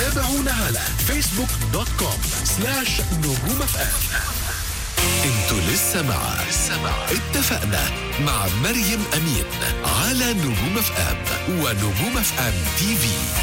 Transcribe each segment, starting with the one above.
تابعونا على فيسبوك دوت كوم سلاش نجوم اف ام انتوا لسه مع اتفقنا مع مريم امين على نجوم اف ام ونجوم اف ام تي في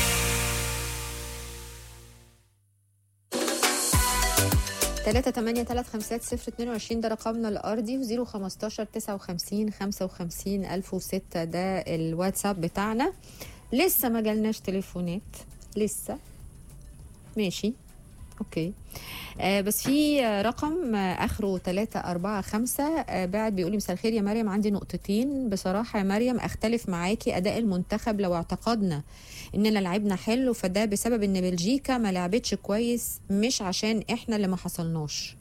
3 8 3 5 0 22 ده رقمنا الارضي و 015 59 55 1006 ده الواتساب بتاعنا لسه ما جالناش تليفونات لسه ماشي اوكي آه بس في آه، رقم آه اخره 3 4 5 آه بعد بيقول لي مساء الخير يا مريم عندي نقطتين بصراحه يا مريم اختلف معاكي اداء المنتخب لو اعتقدنا اننا لعبنا حلو فده بسبب ان بلجيكا ما لعبتش كويس مش عشان احنا اللي ما حصلناش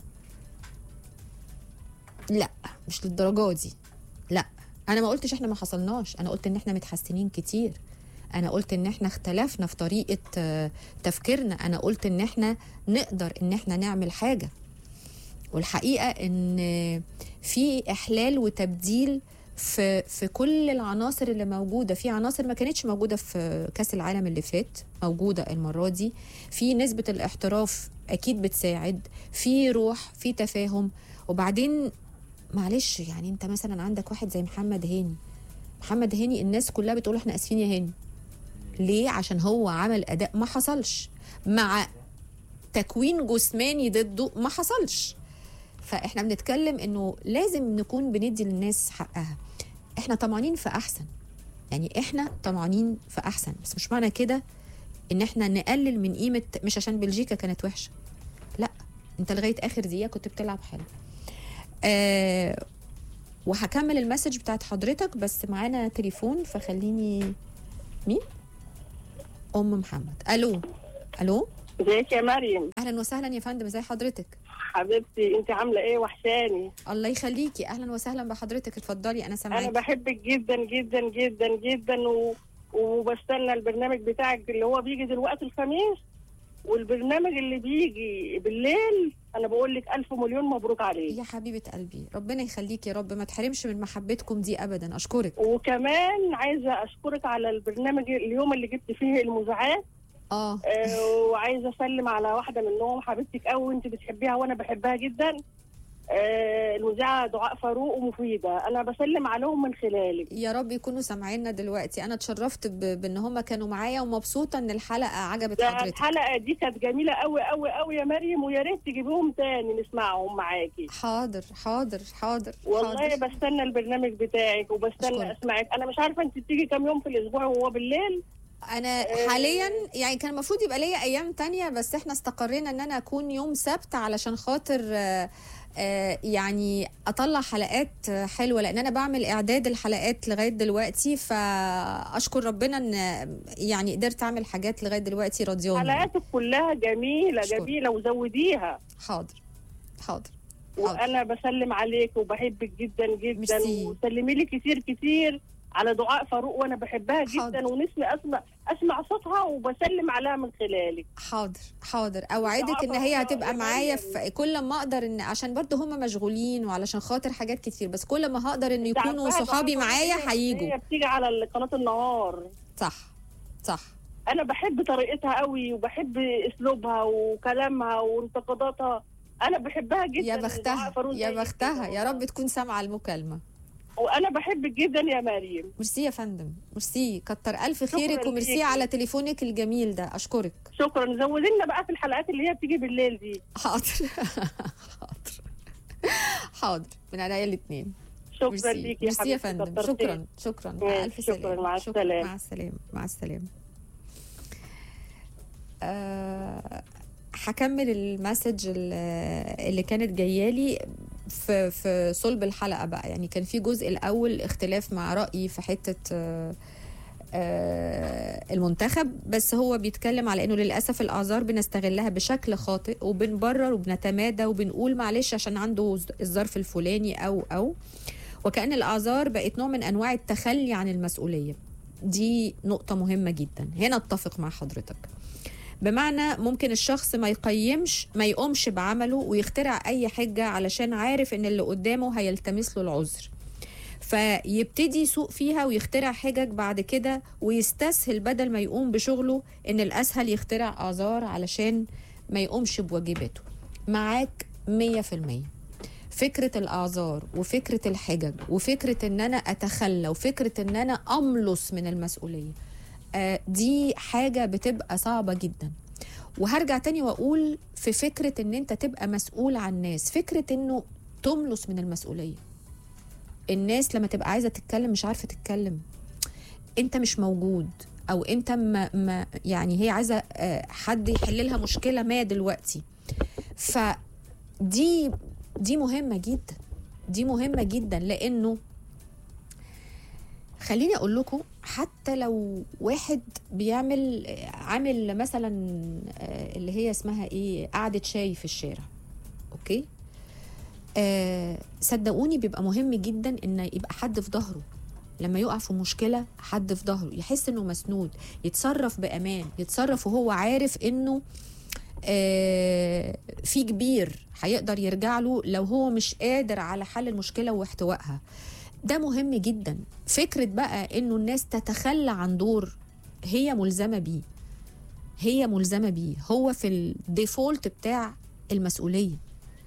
لا مش للدرجه دي لا انا ما قلتش احنا ما حصلناش انا قلت ان احنا متحسنين كتير انا قلت ان احنا اختلفنا في طريقه آه، تفكيرنا انا قلت ان احنا نقدر ان احنا نعمل حاجه والحقيقه ان في احلال وتبديل في في كل العناصر اللي موجوده في عناصر ما كانتش موجوده في كاس العالم اللي فات موجوده المره دي في نسبه الاحتراف اكيد بتساعد في روح في تفاهم وبعدين معلش يعني انت مثلا عندك واحد زي محمد هاني محمد هاني الناس كلها بتقول احنا اسفين يا هاني ليه عشان هو عمل اداء ما حصلش مع تكوين جسماني ضده ما حصلش فاحنا بنتكلم انه لازم نكون بندي للناس حقها احنا طمعانين في احسن يعني احنا طمعانين في احسن بس مش معنى كده ان احنا نقلل من قيمه مش عشان بلجيكا كانت وحشه لا انت لغايه اخر دقيقه كنت بتلعب حلو آه وهكمل المسج بتاعت حضرتك بس معانا تليفون فخليني مين ام محمد الو الو ازيك يا مريم اهلا وسهلا يا فندم ازي حضرتك حبيبتي انت عامله ايه وحشاني الله يخليكي اهلا وسهلا بحضرتك اتفضلي انا انا سامعاكي بحبك جدا جدا جدا جدا و... وبستنى البرنامج بتاعك اللي هو بيجي دلوقتي الخميس والبرنامج اللي بيجي بالليل انا بقول لك الف مليون مبروك عليه يا حبيبه قلبي ربنا يخليكي يا رب ما تحرمش من محبتكم دي ابدا اشكرك وكمان عايزه اشكرك على البرنامج اليوم اللي جبت فيه المذيعات اه آه، وعايزه اسلم على واحده منهم حبيبتك قوي وانت بتحبيها وانا بحبها جدا آه، المذيعه دعاء فاروق ومفيده انا بسلم عليهم من خلالك يا رب يكونوا سامعيننا دلوقتي انا اتشرفت ب... بان هم كانوا معايا ومبسوطه ان الحلقه عجبت ده حضرتك الحلقه دي كانت جميله قوي قوي قوي يا مريم ويا ريت تجيبيهم تاني نسمعهم معاكي حاضر حاضر حاضر والله حاضر. بستنى البرنامج بتاعك وبستنى أشكرك. اسمعك انا مش عارفه انت بتيجي كام يوم في الاسبوع وهو بالليل انا حاليا يعني كان المفروض يبقى ليا ايام تانية بس احنا استقرينا ان انا اكون يوم سبت علشان خاطر آه، آه، يعني اطلع حلقات آه، حلوه لان انا بعمل اعداد الحلقات لغايه دلوقتي فاشكر ربنا ان يعني قدرت اعمل حاجات لغايه دلوقتي راضياني حلقاتك كلها جميله أشكرك. جميله وزوديها حاضر حاضر حاضر وانا بسلم عليك وبحبك جدا جدا ميرسي. وسلمي لي كتير كتير على دعاء فاروق وانا بحبها حاضر. جدا ونسمع اسمع اسمع صوتها وبسلم عليها من خلالك حاضر حاضر اوعدك ان هي هتبقى معايا في كل ما اقدر ان عشان برضه هم مشغولين وعلشان خاطر حاجات كتير بس كل ما هقدر ان يكونوا عارفاها صحابي دعاء معايا فاروق هيجوا هي بتيجي على قناه النهار صح صح انا بحب طريقتها قوي وبحب اسلوبها وكلامها وانتقاداتها انا بحبها جدا يا دعاء بختها فاروق يا زي بختها كده. يا رب تكون سامعه المكالمه وانا بحبك جدا يا مريم ميرسي يا فندم ميرسي كتر الف خيرك شكراً وميرسي ليكي. على تليفونك الجميل ده اشكرك شكرا زودي لنا بقى في الحلقات اللي هي بتيجي بالليل دي حاضر حاضر حاضر من عينيا الاثنين شكرا ليك يا ميرسي يا حبيبتي فندم كتر خيرك. شكرا شكرا مع ماشي، الف شكراً، سلامه مع شكراً، السلامة. مع السلامه مع السلامه آه، هكمل المسج ال- اللي كانت جايه لي في في صلب الحلقه بقى يعني كان في جزء الاول اختلاف مع رايي في حته آه، آه، المنتخب بس هو بيتكلم على انه للاسف الاعذار بنستغلها بشكل خاطئ وبنبرر وبنتمادى وبنقول معلش عشان عنده الظرف الفلاني او او وكأن الأعذار بقت نوع من أنواع التخلي عن المسؤولية دي نقطة مهمة جدا هنا اتفق مع حضرتك بمعنى ممكن الشخص ما يقيمش ما يقومش بعمله ويخترع أي حجة علشان عارف إن اللي قدامه هيلتمس له العذر فيبتدي يسوق فيها ويخترع حجج بعد كده ويستسهل بدل ما يقوم بشغله ان الاسهل يخترع اعذار علشان ما يقومش بواجباته معاك مية في المية فكرة الأعذار وفكرة الحجج وفكرة إن أنا أتخلى وفكرة إن أنا أملص من المسؤولية آه، دي حاجة بتبقى صعبة جدا وهرجع تاني وأقول في فكرة إن أنت تبقى مسؤول عن الناس فكرة إنه تملص من المسؤولية الناس لما تبقى عايزة تتكلم مش عارفة تتكلم أنت مش موجود أو أنت ما, ما يعني هي عايزة آه، حد يحل لها مشكلة ما دلوقتي فدي دي مهمة جدا دي مهمة جدا لأنه خليني أقول لكم حتى لو واحد بيعمل عامل مثلا آه، اللي هي اسمها إيه قعدة شاي في الشارع أوكي آه صدقوني بيبقى مهم جدا إن يبقى حد في ظهره لما يقع في مشكلة حد في ظهره يحس إنه مسنود يتصرف بأمان يتصرف وهو عارف إنه آه، في كبير هيقدر يرجع له لو هو مش قادر على حل المشكله واحتوائها ده مهم جدا فكره بقى انه الناس تتخلى عن دور هي ملزمه بيه هي ملزمه بيه هو في الديفولت بتاع المسؤوليه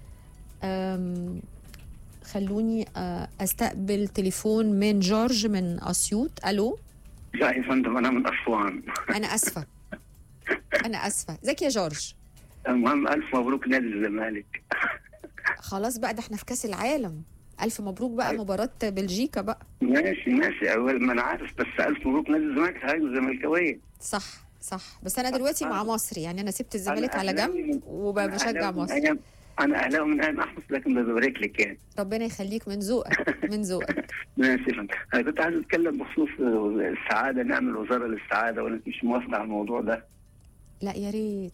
أم، خلوني آه، استقبل تليفون من جورج من اسيوط الو لا يا فندم انا من اسوان انا اسفه انا اسفه ازيك يا جورج المهم الف مبروك نادي الزمالك خلاص بقى ده احنا في كاس العالم الف مبروك بقى مباراه بلجيكا بقى ماشي ماشي اول ما انا عارف بس الف مبروك نادي الزمالك هاي الزملكاويه صح صح بس انا دلوقتي مع مصر يعني انا سبت الزمالك أنا على أهلاوي جنب من- وبشجع أنا أهلاوي من مصر أيام- انا اهلاوي من ايام احمد لكن ببارك لك يعني ربنا يخليك من ذوقك من ذوقك ماشي يا فندم انا كنت عايز اتكلم بخصوص السعاده نعمل وزاره للسعاده وانا مش موافق على الموضوع ده لا يا ريت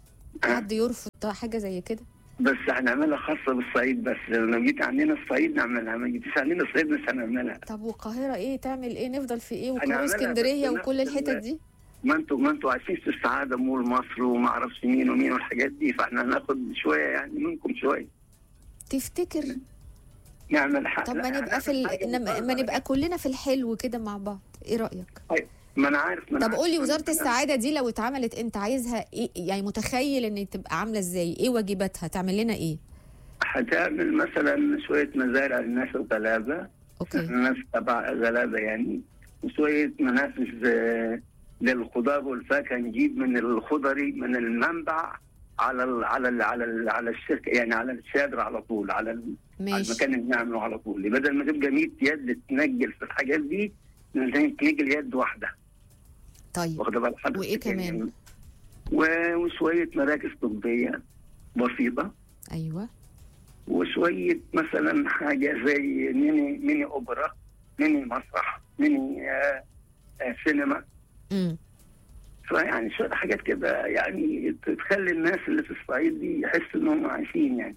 حد يرفض حاجه زي كده بس هنعملها خاصه بالصعيد بس لو جيت عندنا الصعيد نعملها ما جيتيش عندنا الصعيد مش هنعملها طب والقاهره ايه تعمل ايه نفضل في ايه وقاهره هنعملها اسكندريه بس وكل نفس الحتت ال- دي ما انتوا ما انتوا عايشين في السعاده مول مصر وما اعرفش مين ومين والحاجات دي فاحنا هناخد شويه يعني منكم شويه تفتكر نعمل حاجه طب ما نبقى في ال... إنما- ما نبقى كلنا في الحلو كده مع بعض ايه رايك ما انا عارف ما أنا طب عارف. قولي وزاره أنا- السعاده دي لو اتعملت انت عايزها ايه يعني متخيل ان تبقى عامله ازاي ايه واجباتها تعمل لنا ايه هتعمل مثلا شويه مزارع للناس الغلابه اوكي الناس تبع غلابه يعني وشويه منافذ آه، للخضار والفاكهه نجيب من الخضري من المنبع على ال على ال على ال على الشركه يعني على الشادر على طول على ال- على ماشي المكان اللي بنعمله على طول بدل ما تبقى 100 يد تنجل في الحاجات دي تنجل يد واحده طيب واخده بال حضرتك وإيه كمان؟ يعني و- وشويه مراكز طبيه بسيطه ايوه وشويه مثلا حاجه زي ميني ميني اوبرا ميني مسرح ميني آه آه سينما امم فيعني شويه حاجات كده يعني تخلي الناس اللي في الصعيد دي يحسوا انهم عايشين يعني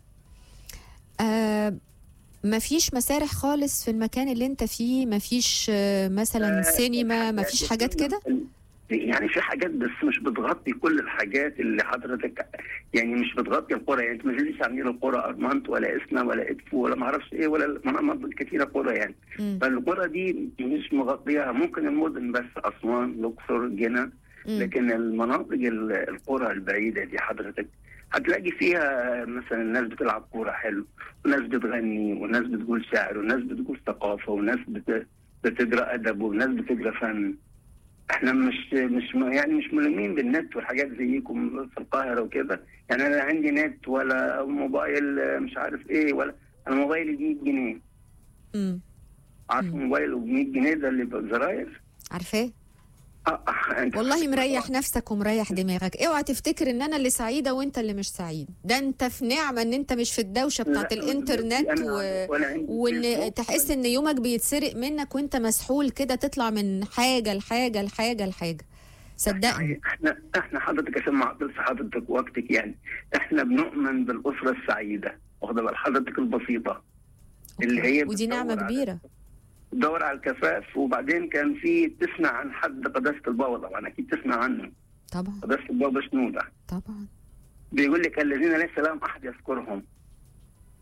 آه مفيش مسارح خالص في المكان اللي انت فيه مفيش آه مثلا آه، سينما مفيش حاجات كده يعني في حاجات بس مش بتغطي كل الحاجات اللي حضرتك يعني مش بتغطي القرى يعني انت ما تجيش عندنا القرى ارمنت ولا اسنا ولا ادفو ولا ما اعرفش ايه ولا مناطق كثيره قرى يعني مم. فالقرى دي مش مغطياها ممكن المدن بس اسوان الاقصر جنة مم. لكن المناطق ال- القرى البعيده دي حضرتك هتلاقي فيها مثلا الناس بتلعب كوره حلو وناس بتغني وناس بتقول شعر وناس بتقول ثقافه وناس بت... بتقرا ادب وناس بتقرا فن احنا مش مش م- يعني مش ملمين بالنت والحاجات زيكم في القاهره وكده يعني انا لا عندي نت ولا موبايل آه، مش عارف ايه ولا انا موبايلي ب 100 جنيه مم. عارف مم. موبايل ب 100 جنيه ده اللي بزراير عارفاه آه، آه، أنت- والله مريح نفسك ومريح دماغك اوعى تفتكر ان انا اللي سعيده وانت اللي مش سعيد ده انت في نعمه ان انت مش في الدوشه بتاعت لا، الانترنت أنا- و... ولا عندي وان فيسبوك تحس ولا- ان يومك بيتسرق منك وانت مسحول كده تطلع من حاجه لحاجه لحاجه لحاجه صدقني احنا احنا حضرتك عشان ما اعطلش حضرتك وقتك يعني احنا بنؤمن بالاسره السعيده واخده بال حضرتك البسيطه اللي أوكي. هي ودي نعمه بتدور على- كبيره تدور على الكفاف وبعدين كان في تسمع عن حد قداسه البابا طبعا اكيد تسمع عنه طبعا قداسه البابا شنوده طبعا بيقول لك الذين ليس لهم احد يذكرهم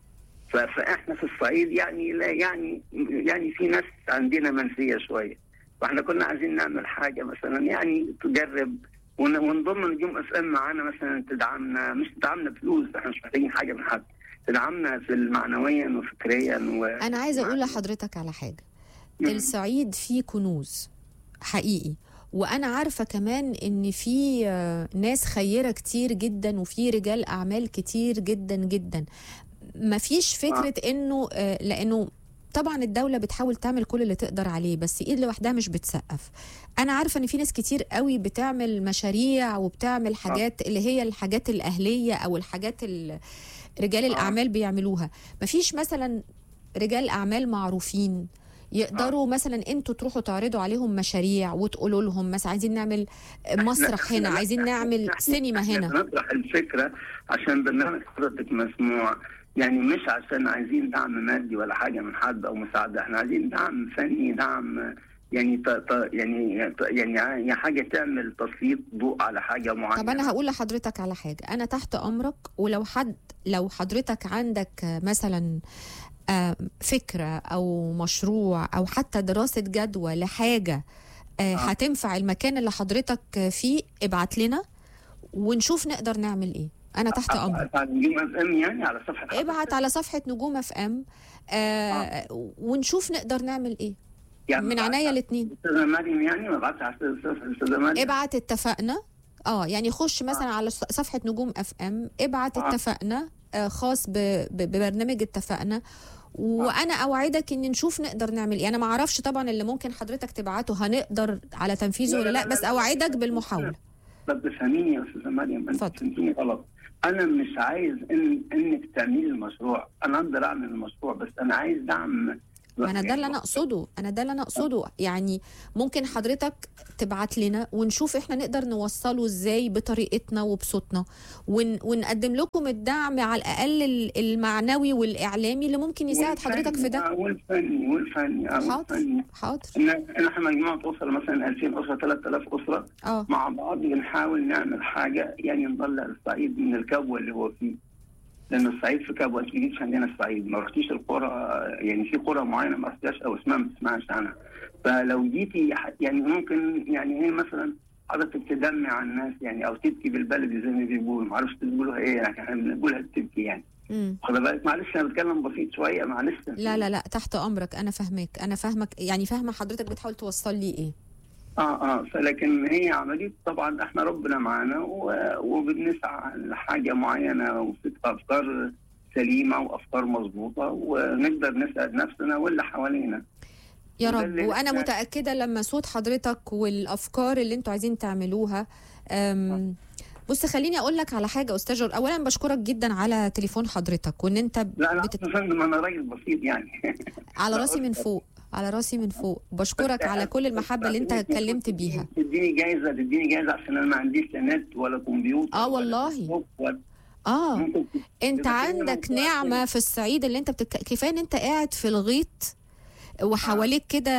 ف- فاحنا في الصعيد يعني لا يعني يعني في ناس عندنا منسيه شويه فاحنا كنا عايزين نعمل حاجه مثلا يعني تجرب ون- ونضم نجوم اف ام معانا مثلا تدعمنا مش تدعمنا فلوس احنا مش محتاجين حاجه من حد تدعمنا في معنويا وفكريا و... انا عايزه اقول لحضرتك على حاجه الصعيد فيه كنوز حقيقي وانا عارفه كمان ان في آه، ناس خيره كتير جدا وفي رجال اعمال كتير جدا جدا مفيش فكره انه آه، لانه طبعا الدولة بتحاول تعمل كل اللي تقدر عليه بس ايد لوحدها مش بتسقف انا عارفة ان في ناس كتير قوي بتعمل مشاريع وبتعمل حاجات اللي هي الحاجات الاهلية او الحاجات ال- رجال الاعمال بيعملوها مفيش مثلا رجال اعمال معروفين يقدروا مثلا انتوا تروحوا تعرضوا عليهم مشاريع وتقولوا لهم مثلا عايزين نعمل مسرح هنا إحنا- عايزين نعمل إحنا- سينما إحنا هنا بنطرح الفكره عشان برنامج حضرتك مسموع يعني مش عشان عايزين دعم مادي ولا حاجه من حد او مساعده احنا عايزين دعم فني دعم يعني ط... ط... يعني يعني يعني حاجه تعمل تسليط ضوء على حاجه معينه طب انا هقول لحضرتك على حاجه انا تحت امرك ولو حد لو حضرتك عندك آه، مثلا آه، فكره او مشروع او حتى دراسه جدوى لحاجه آه، هتنفع المكان اللي حضرتك فيه ابعت لنا ونشوف نقدر نعمل ايه انا تحت امرك على نجوم اف ام يعني على صفحه حضرتك. ابعت على صفحه نجوم اف ام آه ونشوف نقدر نعمل ايه يعني من عينيا الاثنين استاذه مريم يعني ما بعتش على استاذه مريم ابعت اتفقنا اه يعني خش مثلا على ص- صفحه نجوم اف ام ابعت آه. اتفقنا آه خاص ب- ب- ببرنامج اتفقنا وانا اوعدك ان نشوف نقدر نعمل ايه انا ما اعرفش طبعا اللي ممكن حضرتك تبعته هنقدر على تنفيذه لا، ولا لا، لا لا، بس لا، اوعدك لا، بالمحاوله طب تفهميني يا استاذه مريم انت اتفضل. فهمتيني غلط انا مش عايز ان انك تعملي المشروع انا اقدر اعمل المشروع بس انا عايز دعم ما انا ده اللي انا اقصده انا ده اللي انا اقصده يعني ممكن حضرتك تبعت لنا ونشوف احنا نقدر نوصله ازاي بطريقتنا وبصوتنا ون ونقدم لكم الدعم على الاقل ال- المعنوي والاعلامي اللي ممكن يساعد حضرتك في ده آه، والفني والفني آه، حاضر والفني حاضر ان إن احنا مجموعه اسره مثلا 2000 اسره 3000 اسره اه مع بعض بنحاول نعمل حاجه يعني نطلع الصعيد من الكبوه اللي هو فيه لان الصعيد في كبوه انت ما جيتش عندنا الصعيد ما رحتيش القرى يعني في قرى معينه ما رحتيهاش او اسمها ما تسمعش عنها فلو جيتي ح- يعني ممكن يعني ايه مثلا حضرتك تدمع على الناس يعني او تبكي بالبلدي زي ما بيقولوا ما اعرفش بيقولوها ايه يعني احنا بنقولها تبكي يعني مم. خد بالك معلش انا بتكلم بسيط شويه معلش لا لا لا تحت امرك انا فاهمك انا فاهمك يعني فاهمه حضرتك بتحاول توصل لي ايه اه اه فلكن هي عمليه طبعا احنا ربنا معانا و- وبنسعى لحاجه معينه وفي افكار سليمه وافكار مظبوطه ونقدر نسعد نفسنا واللي حوالينا يا وده رب اللي وانا إحنا- متاكده لما صوت حضرتك والافكار اللي انتوا عايزين تعملوها أم، بص خليني اقول لك على حاجه استاذ جورج اولا بشكرك جدا على تليفون حضرتك وان انت لا انا بتت... يا فندم انا راجل بسيط يعني على لا، راسي من قلت- فوق على راسي من فوق بشكرك على كل المحبه اللي انت اتكلمت بيها تديني جايزه تديني جايزه عشان انا ما عنديش لا نت ولا كمبيوتر آه ولا والله. فيسبوك ولا- اه ممكن انت يبقى في عندك موضوع نعمه في الصعيد اللي انت بتك... كفايه ان انت قاعد في الغيط وحواليك كده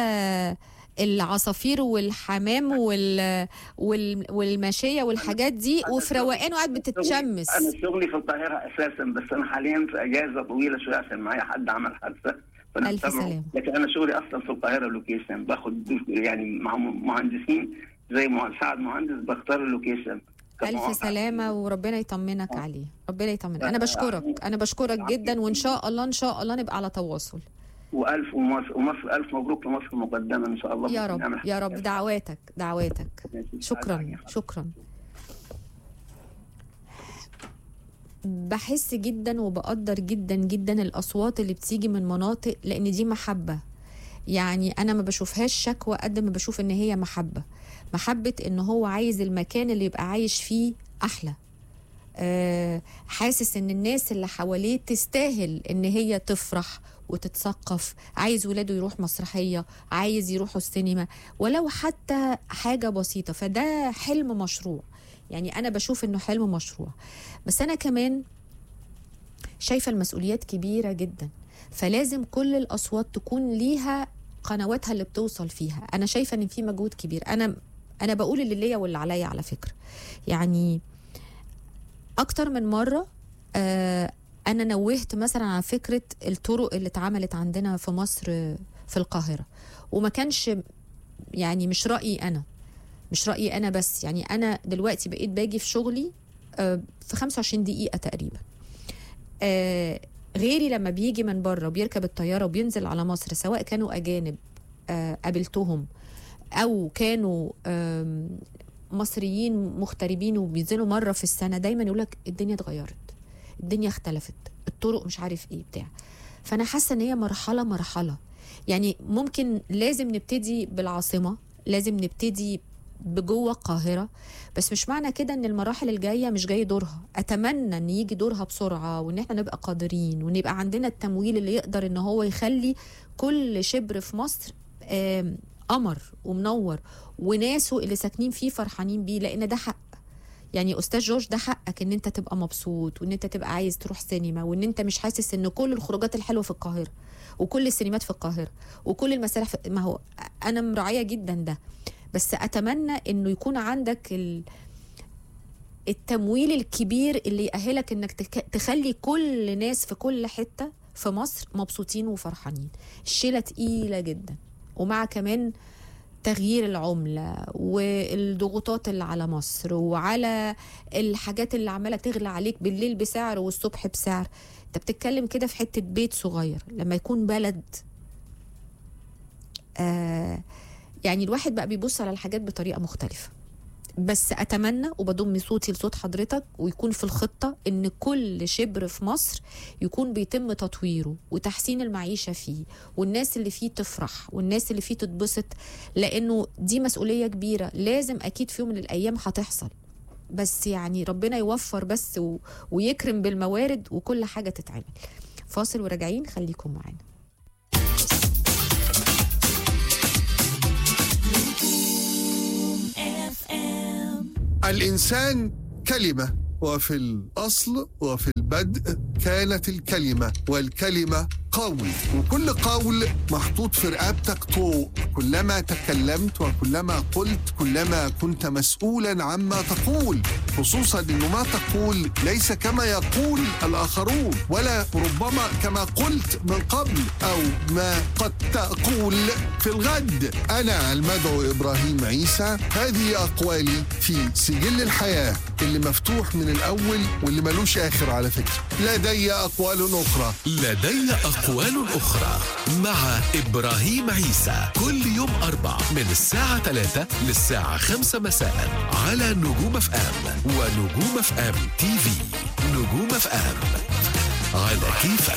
العصافير والحمام وال... وال... والماشيه والحاجات دي أنا وفي روقان وقاعد انا بتتشمس شغلي في القاهره اساسا بس انا حاليا في اجازه طويله شويه عشان معايا حد عمل حادثه فأنا ألف متابعه. سلامة. لكن انا شغلي اصلا في القاهره لوكيشن باخد يعني مع مهندسين زي مساعد مهندس بختار اللوكيشن ألف سلامة وربنا يطمنك آه. عليه ربنا يطمنك أنا آه، بشكرك يعني- أنا بشكرك جدا وإن شاء الله إن شاء الله نبقى على تواصل والف ومصر ومصر الف مبروك لمصر مقدما ان شاء الله يا ممكن رب نعمل يا حاجة. رب دعواتك دعواتك ماشي. شكرا شكرا بحس جدا وبقدر جدا جدا الأصوات اللي بتيجي من مناطق لأن دي محبة يعني أنا ما بشوفهاش شكوى قد ما بشوف إن هي محبة محبة إن هو عايز المكان اللي يبقى عايش فيه أحلى آه، حاسس ان الناس اللي حواليه تستاهل ان هي تفرح وتتثقف عايز ولاده يروح مسرحية عايز يروحوا السينما ولو حتى حاجة بسيطة فده حلم مشروع يعني أنا بشوف إنه حلم مشروع بس أنا كمان شايفة المسؤوليات كبيرة جدا فلازم كل الأصوات تكون ليها قنواتها اللي بتوصل فيها أنا شايفة إن في مجهود كبير أنا أنا بقول اللي ليا واللي عليا على فكرة يعني أكتر من مرة آه انا نوهت مثلا على فكره الطرق اللي اتعملت عندنا في مصر في القاهره وما كانش يعني مش رايي انا مش رايي انا بس يعني انا دلوقتي بقيت باجي في شغلي آه، في 25 دقيقه تقريبا آه، غيري لما بيجي من بره وبيركب الطياره وبينزل على مصر سواء كانوا اجانب آه، قابلتهم او كانوا آم، مصريين مغتربين وبينزلوا مره في السنه دايما يقول لك الدنيا اتغيرت الدنيا اختلفت الطرق مش عارف ايه بتاع فانا حاسه ان هي مرحله مرحله يعني ممكن لازم نبتدي بالعاصمه لازم نبتدي بجوه القاهره بس مش معنى كده ان المراحل الجايه مش جاي دورها اتمنى ان يجي دورها بسرعه وان احنا نبقى قادرين وان يبقى عندنا التمويل اللي يقدر ان هو يخلي كل شبر في مصر آم، قمر ومنور وناسه اللي ساكنين فيه فرحانين بيه لان ده حق يعني استاذ جورج ده حقك ان انت تبقى مبسوط وان انت تبقى عايز تروح سينما وان انت مش حاسس ان كل الخروجات الحلوه في القاهره وكل السينمات في القاهره وكل المسارح في ما هو انا مراعيه جدا ده بس اتمنى انه يكون عندك ال... التمويل الكبير اللي يأهلك انك تك... تخلي كل ناس في كل حته في مصر مبسوطين وفرحانين الشيله تقيله جدا ومع كمان تغيير العملة والضغوطات اللي على مصر وعلى الحاجات اللي عمالة تغلى عليك بالليل بسعر والصبح بسعر انت بتتكلم كده في حتة بيت صغير لما يكون بلد آه يعني الواحد بقى بيبص على الحاجات بطريقة مختلفة بس اتمنى وبضم صوتي لصوت حضرتك ويكون في الخطه ان كل شبر في مصر يكون بيتم تطويره وتحسين المعيشه فيه والناس اللي فيه تفرح والناس اللي فيه تتبسط لانه دي مسؤوليه كبيره لازم اكيد في يوم من الايام هتحصل بس يعني ربنا يوفر بس و... ويكرم بالموارد وكل حاجه تتعمل فاصل وراجعين خليكم معانا الإنسان كلمة وفي الأصل وفي البدء كانت الكلمة والكلمة قول وكل قول محطوط في رقبتك طوق كلما تكلمت وكلما قلت كلما كنت مسؤولا عما تقول خصوصا أنه ما تقول ليس كما يقول الآخرون ولا ربما كما قلت من قبل أو ما قد تقول في الغد أنا المدعو إبراهيم عيسى هذه أقوالي في سجل الحياة اللي مفتوح من الأول واللي ملوش آخر على فكرة لدي أقوال أخرى لدي أقوال أخرى مع إبراهيم عيسى كل يوم أربع من الساعة 3 للساعة 5 مساء على نجوم اف ام ونجوم اف ام تي في نجوم اف ام على كيفك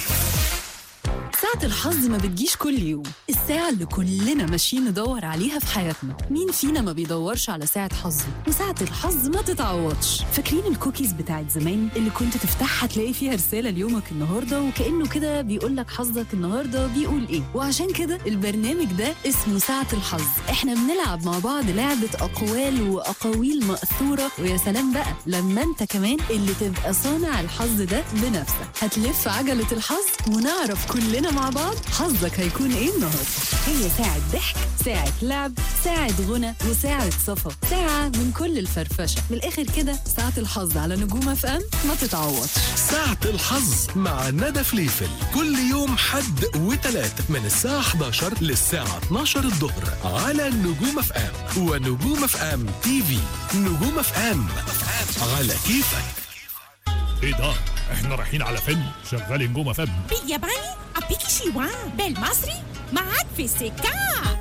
ساعة الحظ ما بتجيش كل يوم الساعة اللي كلنا ماشيين ندور عليها في حياتنا مين فينا ما بيدورش على ساعة حظه وساعة الحظ ما تتعوضش فاكرين الكوكيز بتاعت زمان اللي كنت تفتحها تلاقي فيها رسالة ليومك النهاردة وكأنه كده بيقول لك حظك النهاردة بيقول ايه وعشان كده البرنامج ده اسمه ساعة الحظ احنا بنلعب مع بعض لعبة أقوال وأقاويل مأثورة ويا سلام بقى لما انت كمان اللي تبقى صانع الحظ ده بنفسك هتلف عجلة الحظ ونعرف كلنا مع بعض حظك هيكون ايه النهاردة هي ساعة ضحك ساعة لعب ساعة غنى وساعة صفا ساعة من كل الفرفشة من الآخر كده ساعة الحظ على نجوم اف ام ما تتعوضش ساعة الحظ مع ندى فليفل كل يوم حد وتلات من الساعة 11 للساعة 12 الظهر على نجوم اف ام ونجوم اف ام تي في نجوم اف ام على كيفك ايه ده؟ احنا رايحين على فيلم شغال نجوم فم بالياباني أبيكي شيوا بالمصري معاك في السكة